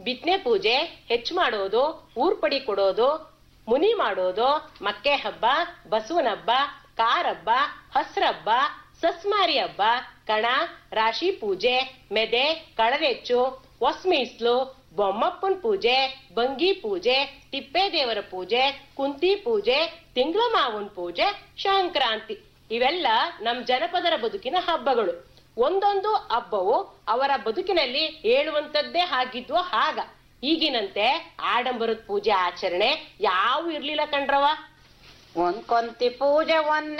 ಬಿತ್ನೆ ಪೂಜೆ ಹೆಚ್ಚು ಮಾಡೋದು ಊರ್ಪಡಿ ಕೊಡೋದು ಮುನಿ ಮಾಡೋದು ಮಕ್ಕೆ ಹಬ್ಬ ಬಸವನ ಹಬ್ಬ ಕಾರಬ್ಬ ಹಸ್ರಬ್ಬ ಸಸ್ಮಾರಿ ಹಬ್ಬ ಕಣ ರಾಶಿ ಪೂಜೆ ಮೆದೆ ಕಳರೆಚ್ಚು ಒಸ್ಮೀಸ್ಲು ಬೊಮ್ಮಪ್ಪನ ಪೂಜೆ ಬಂಗಿ ಪೂಜೆ ತಿಪ್ಪೆ ದೇವರ ಪೂಜೆ ಕುಂತಿ ಪೂಜೆ ತಿಂಗಳ ಮಾವನ್ ಪೂಜೆ ಸಂಕ್ರಾಂತಿ ಇವೆಲ್ಲ ನಮ್ ಜನಪದರ ಬದುಕಿನ ಹಬ್ಬಗಳು ಒಂದೊಂದು ಹಬ್ಬವು ಅವರ ಬದುಕಿನಲ್ಲಿ ಹೇಳುವಂತದ್ದೇ ಆಗಿದ್ವೋ ಹಾಗ ಈಗಿನಂತೆ ಆಡಂಬರದ ಪೂಜೆ ಆಚರಣೆ ಯಾವ ಇರ್ಲಿಲ್ಲ ಕಣ್ರವ ಒಂದ್ ಕೊಂತಿ ಪೂಜೆ ಒಂದ್